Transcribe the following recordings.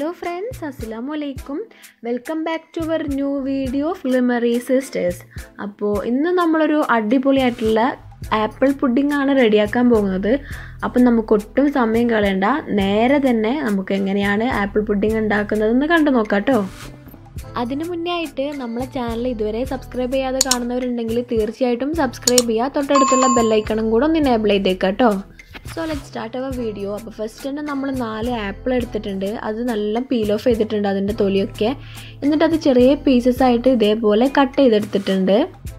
hello friends അസ്സാം വലൈക്കും welcome back to our new video ഫ്ലിമറി സിസ്റ്റേഴ്സ് അപ്പോൾ ഇന്ന് നമ്മളൊരു അടിപൊളിയായിട്ടുള്ള ആപ്പിൾ പുഡിംഗ് ആണ് റെഡിയാക്കാൻ പോകുന്നത് അപ്പം നമുക്ക് ഒട്ടും സമയം കളയണ്ട നേരെ തന്നെ നമുക്ക് എങ്ങനെയാണ് ആപ്പിൾ പുഡിംഗ് ഉണ്ടാക്കുന്നതെന്ന് കണ്ടു നോക്കാം കേട്ടോ അതിനു മുന്നേ ആയിട്ട് നമ്മളെ ചാനൽ ഇതുവരെ സബ്സ്ക്രൈബ് ചെയ്യാതെ കാണുന്നവരുണ്ടെങ്കിൽ തീർച്ചയായിട്ടും സബ്സ്ക്രൈബ് ചെയ്യുക തൊട്ടടുത്തുള്ള ബെല്ലൈക്കണും കൂടെ ഒന്ന് എനേബിൾ ചെയ്തേക്കാം കേട്ടോ so let start our video അപ്പോൾ ഫസ്റ്റ് തന്നെ നമ്മൾ നാല് ആപ്പിൾ എടുത്തിട്ടുണ്ട് അത് നല്ല പീൽ ഓഫ് ചെയ്തിട്ടുണ്ട് അതിൻ്റെ തൊലിയൊക്കെ എന്നിട്ട് അത് ചെറിയ പീസസ് ആയിട്ട് ഇതേപോലെ കട്ട് ചെയ്തെടുത്തിട്ടുണ്ട്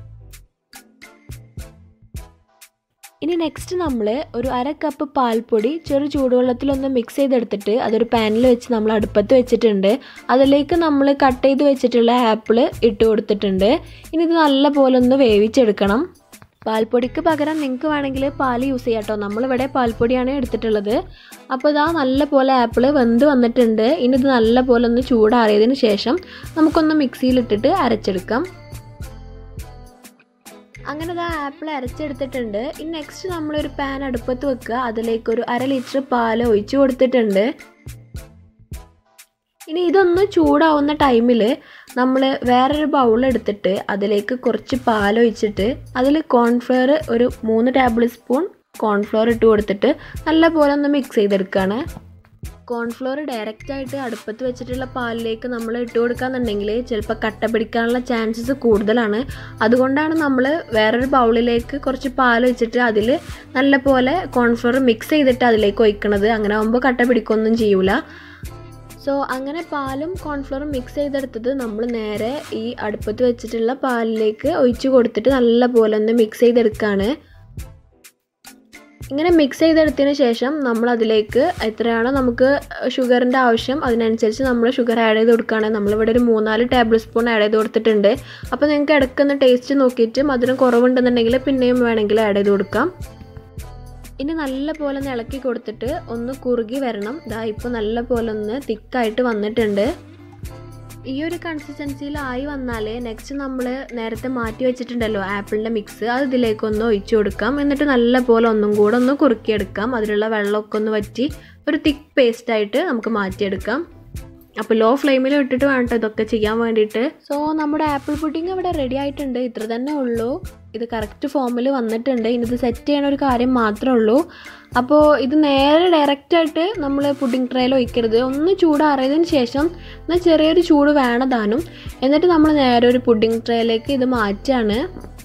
ഇനി നെക്സ്റ്റ് നമ്മൾ ഒരു അര കപ്പ് പാൽപ്പൊടി ചെറു ചൂടുവെള്ളത്തിലൊന്ന് മിക്സ് ചെയ്തെടുത്തിട്ട് അതൊരു പാനിൽ വെച്ച് നമ്മൾ അടുപ്പത്ത് വെച്ചിട്ടുണ്ട് അതിലേക്ക് നമ്മൾ കട്ട് ചെയ്ത് വെച്ചിട്ടുള്ള ആപ്പിൾ ഇട്ട് കൊടുത്തിട്ടുണ്ട് ഇനി ഇത് നല്ല പോലെ ഒന്ന് വേവിച്ചെടുക്കണം പാൽപ്പൊടിക്ക് പകരം നിങ്ങൾക്ക് വേണമെങ്കിൽ പാൽ യൂസ് ചെയ്യാം കേട്ടോ നമ്മളിവിടെ പാൽപ്പൊടിയാണ് എടുത്തിട്ടുള്ളത് അപ്പോൾ ഇതാ നല്ല പോലെ ആപ്പിൾ വെന്ത് വന്നിട്ടുണ്ട് ഇനി ഇത് നല്ല പോലെ ഒന്ന് ചൂടാറിയതിന് ശേഷം നമുക്കൊന്ന് മിക്സിയിലിട്ടിട്ട് അരച്ചെടുക്കാം അങ്ങനെ ഇതാ ആപ്പിൾ അരച്ചെടുത്തിട്ടുണ്ട് ഇനി നെക്സ്റ്റ് നമ്മളൊരു പാൻ അടുപ്പത്ത് വെക്കുക അതിലേക്ക് ഒരു അര ലിറ്റർ പാൽ ഒഴിച്ചു കൊടുത്തിട്ടുണ്ട് ഇനി ഇതൊന്ന് ചൂടാവുന്ന ടൈമിൽ നമ്മൾ വേറൊരു ബൗൾ എടുത്തിട്ട് അതിലേക്ക് കുറച്ച് പാലൊഴിച്ചിട്ട് അതിൽ കോൺഫ്ലവർ ഒരു മൂന്ന് ടേബിൾ സ്പൂൺ കോൺഫ്ലവർ ഇട്ട് കൊടുത്തിട്ട് നല്ല പോലെ ഒന്ന് മിക്സ് ചെയ്തെടുക്കുകയാണ് കോൺഫ്ലോർ ഡയറക്റ്റായിട്ട് അടുപ്പത്ത് വെച്ചിട്ടുള്ള പാലിലേക്ക് നമ്മൾ ഇട്ട് കൊടുക്കാന്നുണ്ടെങ്കിൽ ചിലപ്പോൾ കട്ട പിടിക്കാനുള്ള ചാൻസസ് കൂടുതലാണ് അതുകൊണ്ടാണ് നമ്മൾ വേറൊരു ബൗളിലേക്ക് കുറച്ച് പാൽ വെച്ചിട്ട് അതിൽ നല്ല പോലെ കോൺഫ്ലോർ മിക്സ് ചെയ്തിട്ട് അതിലേക്ക് ഒഴിക്കണത് അങ്ങനെ ആകുമ്പോൾ കട്ട പിടിക്കൊന്നും ചെയ്യൂല സോ അങ്ങനെ പാലും കോൺഫ്ലോറും മിക്സ് ചെയ്തെടുത്തത് നമ്മൾ നേരെ ഈ അടുപ്പത്ത് വെച്ചിട്ടുള്ള പാലിലേക്ക് ഒഴിച്ച് കൊടുത്തിട്ട് നല്ല പോലെ ഒന്ന് മിക്സ് ചെയ്തെടുക്കുകയാണ് ഇങ്ങനെ മിക്സ് ചെയ്തെടുത്തതിന് ശേഷം നമ്മൾ അതിലേക്ക് എത്രയാണോ നമുക്ക് ഷുഗറിൻ്റെ ആവശ്യം അതിനനുസരിച്ച് നമ്മൾ ഷുഗർ ആഡ് ചെയ്ത് കൊടുക്കുകയാണ് നമ്മളിവിടെ ഒരു മൂന്നാല് ടേബിൾ സ്പൂൺ ആഡ് ചെയ്ത് കൊടുത്തിട്ടുണ്ട് അപ്പോൾ നിങ്ങൾക്ക് ഇടയ്ക്കൊന്ന് ടേസ്റ്റ് നോക്കിയിട്ട് മധുരം കുറവുണ്ടെന്നുണ്ടെങ്കിൽ പിന്നെയും വേണമെങ്കിൽ ആഡ് ചെയ്ത് കൊടുക്കാം ഇനി നല്ല പോലെ ഒന്ന് ഇളക്കി കൊടുത്തിട്ട് ഒന്ന് കുറുകി വരണം ഇതാ ഇപ്പോൾ നല്ല പോലെ ഒന്ന് തിക്കായിട്ട് വന്നിട്ടുണ്ട് ഈ ഒരു കൺസിസ്റ്റൻസിയിലായി വന്നാലേ നെക്സ്റ്റ് നമ്മൾ നേരത്തെ മാറ്റി വെച്ചിട്ടുണ്ടല്ലോ ആപ്പിളിൻ്റെ മിക്സ് അത് ഇതിലേക്ക് ഒന്ന് ഒഴിച്ചു കൊടുക്കാം എന്നിട്ട് നല്ല പോലെ ഒന്നും കൂടെ ഒന്ന് കുറുക്കിയെടുക്കാം അതിലുള്ള വെള്ളമൊക്കെ ഒന്ന് വറ്റി ഒരു തിക്ക് പേസ്റ്റായിട്ട് നമുക്ക് മാറ്റിയെടുക്കാം അപ്പോൾ ലോ ഫ്ലെയിമിൽ ഇട്ടിട്ട് വേണം ഇതൊക്കെ ചെയ്യാൻ വേണ്ടിയിട്ട് സോ നമ്മുടെ ആപ്പിൾ പുഡിംഗ് ഇവിടെ റെഡി ആയിട്ടുണ്ട് ഇത്ര തന്നെ ഉള്ളൂ ഇത് കറക്റ്റ് ഫോമിൽ വന്നിട്ടുണ്ട് ഇനി ഇത് സെറ്റ് ചെയ്യണ ഒരു കാര്യം മാത്രമേ ഉള്ളൂ അപ്പോൾ ഇത് നേരെ ഡയറക്റ്റായിട്ട് നമ്മൾ പുഡിംഗ് ട്രേയിൽ ഒഴിക്കരുത് ഒന്ന് ചൂടാറിയതിന് ശേഷം എന്നാൽ ചെറിയൊരു ചൂട് വേണതാനും എന്നിട്ട് നമ്മൾ നേരെ ഒരു പുഡിംഗ് ട്രേയിലേക്ക് ഇത് മാറ്റാണ്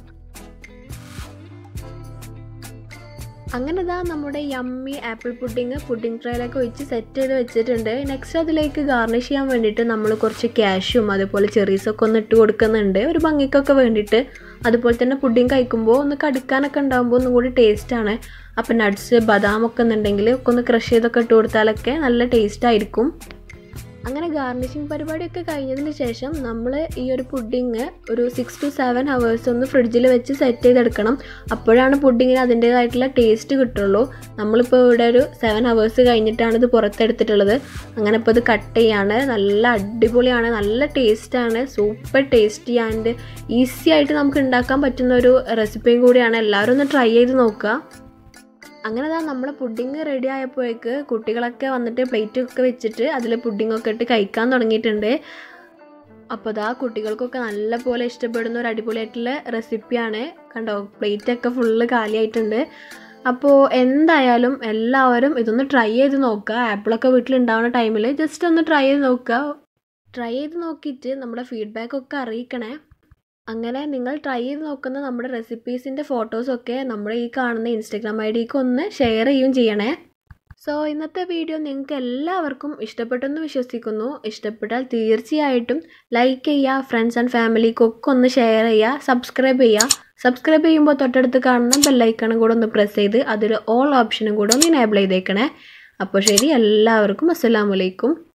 അങ്ങനെ ഇതാ നമ്മുടെ യമ്മി ആപ്പിൾ പുഡിങ് പുഡിംഗ് ട്രേയിലൊക്കെ ഒഴിച്ച് സെറ്റ് ചെയ്ത് വെച്ചിട്ടുണ്ട് നെക്സ്റ്റ് അതിലേക്ക് ഗാർണിഷ് ചെയ്യാൻ വേണ്ടിയിട്ട് നമ്മൾ കുറച്ച് ക്യാഷും അതുപോലെ ചെറീസൊക്കെ ഒന്ന് ഇട്ട് കൊടുക്കുന്നുണ്ട് ഒരു ഭംഗിക്കൊക്കെ വേണ്ടിയിട്ട് അതുപോലെ തന്നെ പുഡിങ് കഴിക്കുമ്പോൾ ഒന്ന് കടിക്കാനൊക്കെ ഉണ്ടാകുമ്പോൾ ഒന്നും കൂടി ടേസ്റ്റാണ് അപ്പം നട്ട്സ് ബദാമൊക്കെ എന്നുണ്ടെങ്കിൽ ഒക്കെ ഒന്ന് ക്രഷ് ചെയ്തൊക്കെ ഇട്ട് കൊടുത്താലൊക്കെ നല്ല ടേസ്റ്റ് ആയിരിക്കും അങ്ങനെ ഗാർണിഷിങ് പരിപാടിയൊക്കെ കഴിഞ്ഞതിന് ശേഷം നമ്മൾ ഈ ഒരു പുഡിങ് ഒരു സിക്സ് ടു സെവൻ ഹവേഴ്സ് ഒന്ന് ഫ്രിഡ്ജിൽ വെച്ച് സെറ്റ് ചെയ്തെടുക്കണം അപ്പോഴാണ് പുഡിങ്ങിന് അതിൻ്റേതായിട്ടുള്ള ടേസ്റ്റ് കിട്ടുള്ളൂ നമ്മളിപ്പോൾ ഇവിടെ ഒരു സെവൻ ഹവേഴ്സ് കഴിഞ്ഞിട്ടാണ് ഇത് പുറത്തെടുത്തിട്ടുള്ളത് അങ്ങനെ ഇപ്പോൾ ഇത് കട്ട് ചെയ്യാണ് നല്ല അടിപൊളിയാണ് നല്ല ടേസ്റ്റാണ് സൂപ്പർ ടേസ്റ്റി ആൻഡ് ഈസി ആയിട്ട് നമുക്ക് ഉണ്ടാക്കാൻ പറ്റുന്ന ഒരു റെസിപ്പിയും കൂടിയാണ് എല്ലാവരും ഒന്ന് ട്രൈ ചെയ്ത് നോക്കുക അങ്ങനെ തന്നെ നമ്മളെ പുഡിങ് റെഡി ആയപ്പോഴേക്ക് കുട്ടികളൊക്കെ വന്നിട്ട് പ്ലേറ്റൊക്കെ വെച്ചിട്ട് അതിൽ പുഡിങ്ങൊക്കെ ഇട്ട് കഴിക്കാൻ തുടങ്ങിയിട്ടുണ്ട് അപ്പോൾ അതാ കുട്ടികൾക്കൊക്കെ നല്ല പോലെ ഇഷ്ടപ്പെടുന്ന ഒരു അടിപൊളിയായിട്ടുള്ള റെസിപ്പിയാണ് കണ്ടോ പ്ലേറ്റൊക്കെ ഫുള്ള് കാലിയായിട്ടുണ്ട് അപ്പോൾ എന്തായാലും എല്ലാവരും ഇതൊന്ന് ട്രൈ ചെയ്ത് നോക്കുക ആപ്പിളൊക്കെ വീട്ടിലുണ്ടാവുന്ന ടൈമിൽ ജസ്റ്റ് ഒന്ന് ട്രൈ ചെയ്ത് നോക്കുക ട്രൈ ചെയ്ത് നോക്കിയിട്ട് നമ്മുടെ ഫീഡ്ബാക്കൊക്കെ അറിയിക്കണേ അങ്ങനെ നിങ്ങൾ ട്രൈ ചെയ്ത് നോക്കുന്ന നമ്മുടെ റെസിപ്പീസിൻ്റെ ഫോട്ടോസൊക്കെ നമ്മുടെ ഈ കാണുന്ന ഇൻസ്റ്റഗ്രാം ഐ ഡിക്ക് ഒന്ന് ഷെയർ ചെയ്യുകയും ചെയ്യണേ സോ ഇന്നത്തെ വീഡിയോ നിങ്ങൾക്ക് എല്ലാവർക്കും ഇഷ്ടപ്പെട്ടെന്ന് വിശ്വസിക്കുന്നു ഇഷ്ടപ്പെട്ടാൽ തീർച്ചയായിട്ടും ലൈക്ക് ചെയ്യുക ഫ്രണ്ട്സ് ആൻഡ് ഫാമിലിക്കൊക്കെ ഒന്ന് ഷെയർ ചെയ്യുക സബ്സ്ക്രൈബ് ചെയ്യുക സബ്സ്ക്രൈബ് ചെയ്യുമ്പോൾ തൊട്ടടുത്ത് കാണുന്ന ബെല്ലൈക്കണും കൂടെ ഒന്ന് പ്രസ് ചെയ്ത് അതിൽ ഓൾ ഓപ്ഷനും കൂടെ ഒന്ന് എനേബിൾ ചെയ്തേക്കണേ അപ്പോൾ ശരി എല്ലാവർക്കും അസ്സലാമലൈക്കും